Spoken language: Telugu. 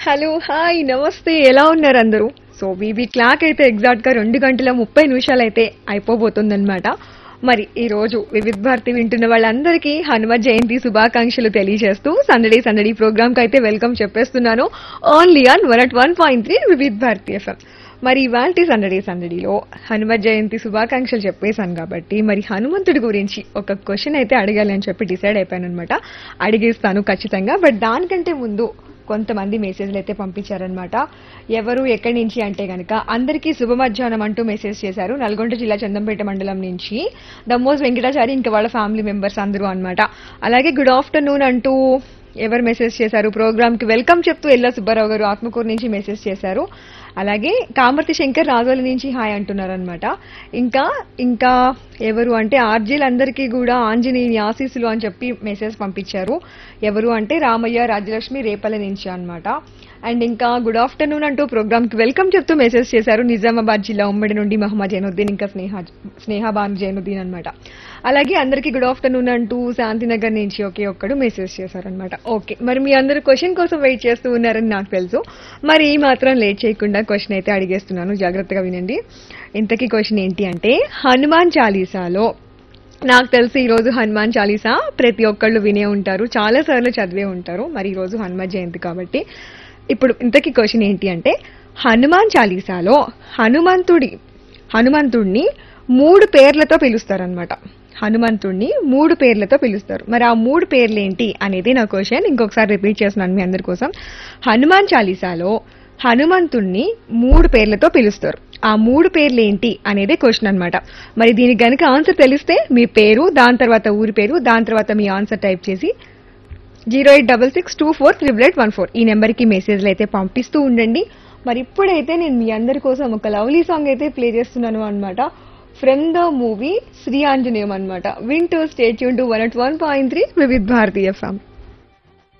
హలో హాయ్ నమస్తే ఎలా ఉన్నారు అందరూ సో వీవీ క్లాక్ అయితే ఎగ్జాక్ట్ గా రెండు గంటల ముప్పై నిమిషాలు అయితే అయిపోబోతుందన్నమాట మరి ఈ రోజు వివిధ భారతి వింటున్న వాళ్ళందరికీ హనుమ జయంతి శుభాకాంక్షలు తెలియజేస్తూ సందడి సందడి ప్రోగ్రామ్ కి అయితే వెల్కమ్ చెప్పేస్తున్నాను only on one at one point three Vividh Bharati FM మరి ఇవాల్టి సందడి సందడిలో హనుమ జయంతి శుభాకాంక్షలు చెప్పేశాను కాబట్టి మరి హనుమంతుడి గురించి ఒక క్వశ్చన్ అయితే అడగాలి అని చెప్పి డిసైడ్ అయిపోయాను అనమాట అడిగేస్తాను ఖచ్చితంగా బట్ దానికంటే ముందు కొంతమంది మెసేజ్లు అయితే పంపించారనమాట ఎవరు ఎక్కడి నుంచి అంటే గనక అందరికీ శుభ మధ్యాహ్నం అంటూ మెసేజ్ చేశారు నల్గొండ జిల్లా చందంపేట మండలం నుంచి దమ్మోస్ వెంకటాచారి ఇంకా వాళ్ళ ఫ్యామిలీ మెంబర్స్ అందరూ అన్నమాట అలాగే గుడ్ ఆఫ్టర్నూన్ అంటూ ఎవరు మెసేజ్ చేశారు ప్రోగ్రామ్ కి వెల్కమ్ చెప్తూ ఎల్లా సుబ్బారావు గారు ఆత్మకూరు నుంచి మెసేజ్ చేశారు అలాగే కామర్తి శంకర్ రాజోల నుంచి హాయ్ అంటున్నారు అనమాట ఇంకా ఇంకా ఎవరు అంటే ఆర్జీలందరికీ కూడా ఆంజనేయుని ఆశీస్సులు అని చెప్పి మెసేజ్ పంపించారు ఎవరు అంటే రామయ్య రాజ్యలక్ష్మి రేపల నుంచి అన్నమాట అండ్ ఇంకా గుడ్ ఆఫ్టర్నూన్ అంటూ ప్రోగ్రామ్ కి వెల్కమ్ చెప్తూ మెసేజ్ చేశారు నిజామాబాద్ జిల్లా ఉమ్మడి నుండి మహమ్మద్ జైనుద్దీన్ ఇంకా స్నేహ స్నేహాబాను జైనుద్దీన్ అనమాట అలాగే అందరికీ గుడ్ ఆఫ్టర్నూన్ అంటూ శాంతినగర్ నుంచి ఒకే ఒక్కడు మెసేజ్ చేశారనమాట ఓకే మరి మీ అందరు క్వశ్చన్ కోసం వెయిట్ చేస్తూ ఉన్నారని నాకు తెలుసు మరి ఈ మాత్రం లేట్ చేయకుండా క్వశ్చన్ అయితే అడిగేస్తున్నాను జాగ్రత్తగా వినండి ఇంతకీ క్వశ్చన్ ఏంటి అంటే హనుమాన్ చాలీసాలో నాకు తెలిసి ఈ రోజు హనుమాన్ చాలీసా ప్రతి ఒక్కళ్ళు వినే ఉంటారు చాలా సార్లు చదివే ఉంటారు మరి ఈ రోజు హనుమ జయంతి కాబట్టి ఇప్పుడు ఇంతకీ క్వశ్చన్ ఏంటి అంటే హనుమాన్ చాలీసాలో హనుమంతుడి హనుమంతుడిని మూడు పేర్లతో పిలుస్తారనమాట హనుమంతుడిని మూడు పేర్లతో పిలుస్తారు మరి ఆ మూడు పేర్లు ఏంటి అనేది నా క్వశ్చన్ ఇంకొకసారి రిపీట్ చేస్తున్నాను మీ అందరి కోసం హనుమాన్ చాలీసాలో హనుమంతుణ్ణి మూడు పేర్లతో పిలుస్తారు ఆ మూడు పేర్లు ఏంటి అనేది క్వశ్చన్ అన్నమాట మరి దీనికి గనుక ఆన్సర్ తెలిస్తే మీ పేరు దాని తర్వాత ఊరి పేరు దాని తర్వాత మీ ఆన్సర్ టైప్ చేసి zero eight double six two four triple eight one four ఈ నెంబర్కి మెసేజ్లు అయితే పంపిస్తూ ఉండండి మరి ఇప్పుడైతే నేను మీ అందరి కోసం ఒక లవ్లీ సాంగ్ అయితే ప్లే చేస్తున్నాను అనమాట ఫ్రమ్ ద మూవీ శ్రీ ఆంజనేయం అనమాట వింటూ స్టేట్ యూన్ to one at one point three Vividh Bharati FM